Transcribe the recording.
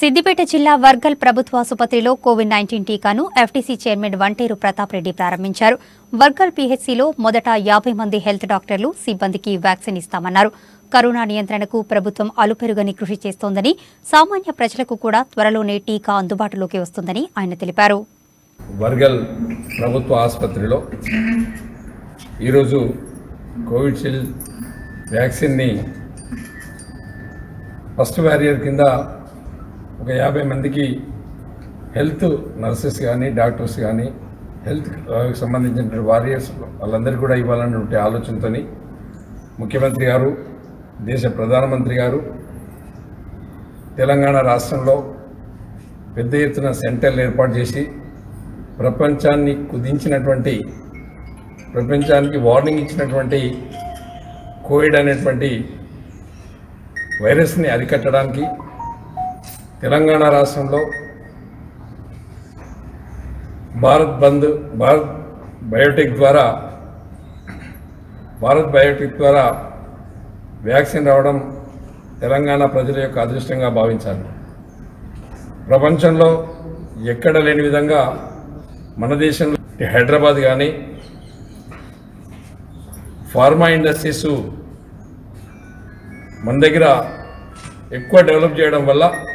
సిద్దిపేట జిల్లా వర్గల్ ప్రభుత్వ ఆసుపత్రిలో కోవిడ్ నైన్టీన్ టీకాను ఎఫ్టీసీ చైర్మన్ వంటేరు ప్రతాప్ రెడ్డి ప్రారంభించారు వర్గల్ పీహెచ్సీలో మొదట యాభై మంది హెల్త్ డాక్టర్లు సిబ్బందికి వ్యాక్సిన్ ఇస్తామన్నారు కరోనా నియంత్రణకు ప్రభుత్వం అలుపెరుగని కృషి చేస్తోందని సామాన్య ప్రజలకు కూడా త్వరలోనే టీకా అందుబాటులోకి వస్తుందని ఆయన తెలిపారు వర్గల్ ప్రభుత్వ ఆసుపత్రిలో ఈరోజు కోవిడ్షీల్డ్ వ్యాక్సిన్ని ఫస్ట్ బ్యారియర్ కింద ఒక యాభై మందికి హెల్త్ నర్సెస్ కానీ డాక్టర్స్ కానీ హెల్త్ సంబంధించిన వారియర్స్ వాళ్ళందరికీ కూడా ఇవ్వాలన్నటువంటి ఆలోచనతోని ముఖ్యమంత్రి గారు దేశ ప్రధానమంత్రి గారు తెలంగాణ రాష్ట్రంలో పెద్ద ఎత్తున సెంటర్లు ఏర్పాటు చేసి ప్రపంచాన్ని కుదించినటువంటి ప్రపంచానికి వార్నింగ్ ఇచ్చినటువంటి కోవిడ్ అనేటువంటి వైరస్ని అరికట్టడానికి తెలంగాణ రాష్ట్రంలో భారత్ బంద్ భారత్ బయోటెక్ ద్వారా భారత్ బయోటెక్ ద్వారా వ్యాక్సిన్ రావడం తెలంగాణ ప్రజల యొక్క అదృష్టంగా భావించాలి ప్రపంచంలో ఎక్కడ లేని విధంగా మన దేశంలో హైదరాబాద్ కానీ ఫార్మా ఇండస్ట్రీస్ మన దగ్గర ఎక్కువ డెవలప్ చేయడం వల్ల